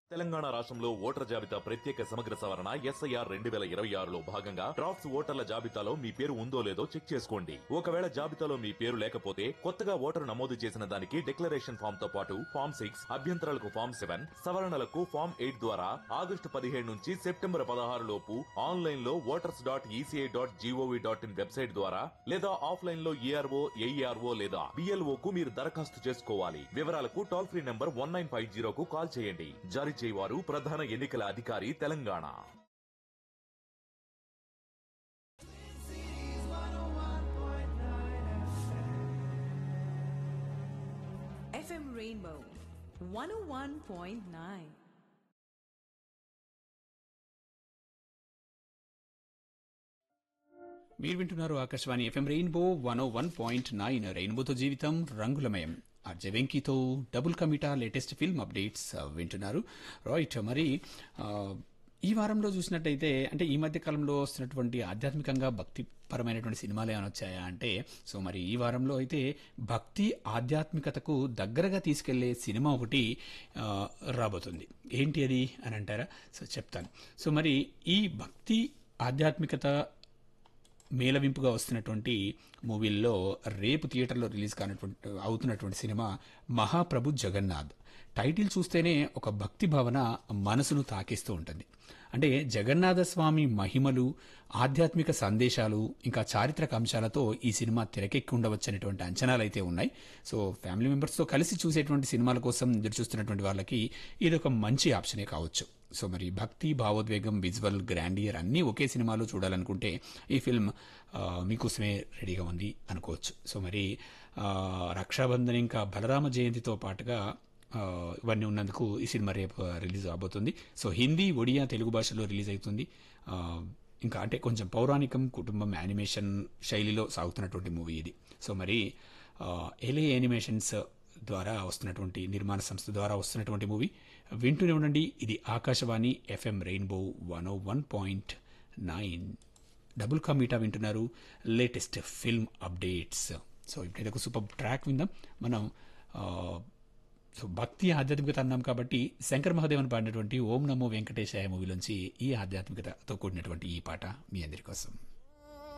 తెలంగాణ రాష్ట్రంలో ఓటర్ జాబితా ప్రత్యేక సమగ్ర సవరణ ఎస్ఐఆర్ రెండు వేల ఇరవై ఆరులో భాగంగా డ్రాఫ్ట్స్ ఓటర్ల జాబితాలో మీ పేరు ఉందో లేదో చెక్ చేసుకోండి ఒకవేళ జాబితాలో మీ పేరు లేకపోతే కొత్తగా ఓటరు నమోదు చేసిన దానికి డిక్లరేషన్ ఫామ్ తో పాటు ఫామ్ సిక్స్ అభ్యంతరాలకు ఫామ్ సెవెన్ సవరణలకు ఫామ్ ఎయిట్ ద్వారా ఆగస్టు పదిహేడు నుంచి సెప్టెంబర్ పదహారు లోపు ఆన్లైన్ లో voters dot ECI dot GOV dot in website ద్వారా లేదా ఆఫ్లైన్ లో ఈఆర్ఓ ఏఈఆర్ఓ లేదా బిఎల్ఓ కు మీరు దరఖాస్తు చేసుకోవాలి వివరాలకు toll free number one nine five జీరోకు కాల్ చేయండి జారీ చేయవారు ప్రధాన ఎన్నికల అధికారి తెలంగాణ FM Rainbow 101.9. మీరు వింటున్నారు Akashvani FM Rainbow one O one point nine రెయిన్బోతో జీవితం రంగులమయం అర్జయ్ వెంకీతో డబుల్ కమిటా లేటెస్ట్ ఫిల్మ్ అప్డేట్స్ ఆ, వింటున్నారు రైట్ మరి ఆ, ఈ వారంలో చూసినట్టయితే అంటే ఈ మధ్య కాలంలో వస్తున్నటువంటి ఆధ్యాత్మికంగా భక్తిపరమైనటువంటి సినిమాలు ఏమైనా వచ్చాయా అంటే సో మరి ఈ వారంలో అయితే భక్తి ఆధ్యాత్మికతకు దగ్గరగా తీసుకెళ్లే సినిమా ఒకటి ఆ, రాబోతుంది ఏంటి అది అని అంటారా సో చెప్తాను సో మరి ఈ భక్తి ఆధ్యాత్మికత మేలవింపుగా వస్తున్నటువంటి మూవీల్లో రేపు థియేటర్లో రిలీజ్ కానటువంటి అవుతున్నటువంటి సినిమా మహాప్రభు జగన్నాథ్ టైటిల్ చూస్తేనే ఒక భక్తి భావన మనసును తాకిస్తూ ఉంటుంది అంటే జగన్నాథ స్వామి మహిమలు ఆధ్యాత్మిక సందేశాలు ఇంకా చారిత్రక అంశాలతో ఈ సినిమా తెరకెక్కి ఉండవచ్చనేటువంటి అంచనాలు అయితే ఉన్నాయి సో ఫ్యామిలీ మెంబర్స్తో కలిసి చూసేటువంటి సినిమాల కోసం ఎదురు చూస్తున్నటువంటి వాళ్ళకి ఇది ఒక మంచి ఆప్షనే కావచ్చు సో మరి భక్తి భావోద్వేగం విజువల్ గ్రాండియర్ అన్నీ ఒకే సినిమాలో చూడాలనుకుంటే ఈ ఫిల్మ్ ఆ, మీకోసమే రెడీగా ఉంది అనుకోవచ్చు సో మరి ఆ, రక్షాబంధన్ ఇంకా బలరామ జయంతితో పాటుగా ఆ, ఇవన్నీ ఉన్నందుకు ఈ సినిమా రేపు రిలీజ్ అవబోతుంది సో హిందీ ఒడియా తెలుగు భాషలో రిలీజ్ అవుతుంది ఆ, ఇంకా అంటే కొంచెం పౌరాణికం కుటుంబం యానిమేషన్ శైలిలో సాగుతున్నటువంటి మూవీ ఇది సో మరి ఎలే యానిమేషన్స్ ద్వారా వస్తున్నటువంటి నిర్మాణ సంస్థ ద్వారా వస్తున్నటువంటి మూవీ వింటూనే ఉండండి ఇది Akashvani FM Rainbow one O one point nine double కామీటా వింటున్నారు లేటెస్ట్ ఫిల్మ్ అప్డేట్స్ సో ఇప్పుడైతే ఒక సూపర్ ట్రాక్ విందాం మనం ఆ, సో భక్తి ఆధ్యాత్మికత అన్నాం కాబట్టి శంకర్ మహాదేవన్ పాడినటువంటి ఓం నమో వెంకటేశాయ మూవీలోంచి ఈ ఆధ్యాత్మికతతో కూడినటువంటి ఈ పాట మీ అందరి కోసం